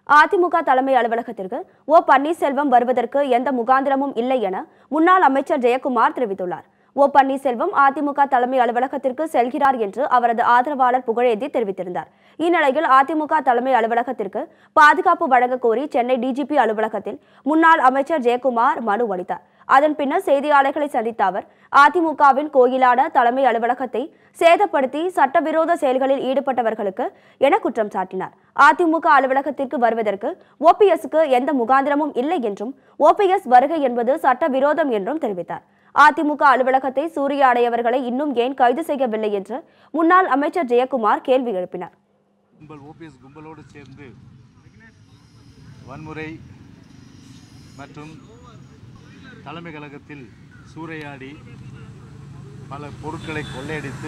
அதிமுக தலைமை அலுவலகத்திற்கு ஓ பன்னீர்செல்வம் வருவதற்கு எந்த முகாந்திரமும் இல்லை என முன்னாள் அமைச்சர் ஜெயக்குமார் தெரிவித்துள்ளார் ஓ பன்னீர்செல்வம் அதிமுக தலைமை அலுவலகத்திற்கு செல்கிறார் என்று அவரது ஆதரவாளர் புகழேந்தி தெரிவித்திருந்தார் இந்நிலையில் அதிமுக தலைமை அலுவலகத்திற்கு பாதுகாப்பு வழங்க கோரி சென்னை டிஜிபி அலுவலகத்தில் முன்னாள் அமைச்சர் ஜெயக்குமார் மனு அளித்தார் அதன் பின்னர் செய்தியாளர்களை சந்தித்த அவர் அதிமுகவின் கோயிலான தலைமை அலுவலகத்தை சேதப்படுத்தி சட்டவிரோத செயல்களில் ஈடுபட்டவர்களுக்கு என குற்றம் சாட்டினார் அதிமுக அலுவலகத்திற்கு வருவதற்கு ஓபிஎஸ்க்கு எந்த முகாந்திரமும் இல்லை என்றும் ஓபிஎஸ் வருகை என்பது சட்டவிரோதம் என்றும் தெரிவித்தார் அதிமுக அலுவலகத்தை சூறையாடியவர்களை இன்னும் ஏன் கைது செய்யவில்லை என்று முன்னாள் அமைச்சர் ஜெயக்குமார் கேள்வி எழுப்பினார் கும்பல் ஓபிஎஸ் கும்பலோடு சேர்ந்து வன்முறை மற்றும் தலைமை கழகத்தில் சூறையாடி பல பொருட்களை கொள்ளையடித்து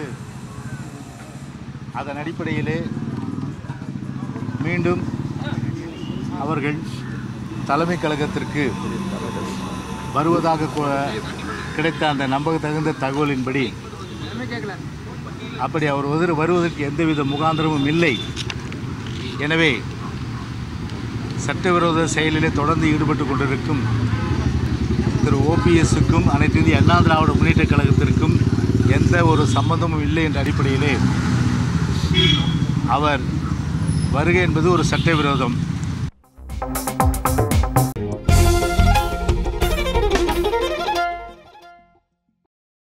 அதன் அடிப்படையிலே மீண்டும் அவர்கள் தலைமை கழகத்திற்கு வருவதாக கு- கிடைத்த அந்த நம்பகத்தகுந்த தகவலின்படி அப்படி அவர் வந்து வருவதற்கு எந்தவித முகாந்திரமும் இல்லை எனவே சட்டவிரோத செயலிலே தொடர்ந்து ஈடுபட்டு கொண்டிருக்கும் திரு ஓபிஎஸ்ஸுக்கும் அனைத்து இந்திய அண்ணா திராவிட முன்னேற்ற கழகத்திற்கும் எந்த ஒரு சம்பந்தமும் இல்லை என்ற அடிப்படையிலே அவர் வருகை என்பது ஒரு சட்டவிரோதம்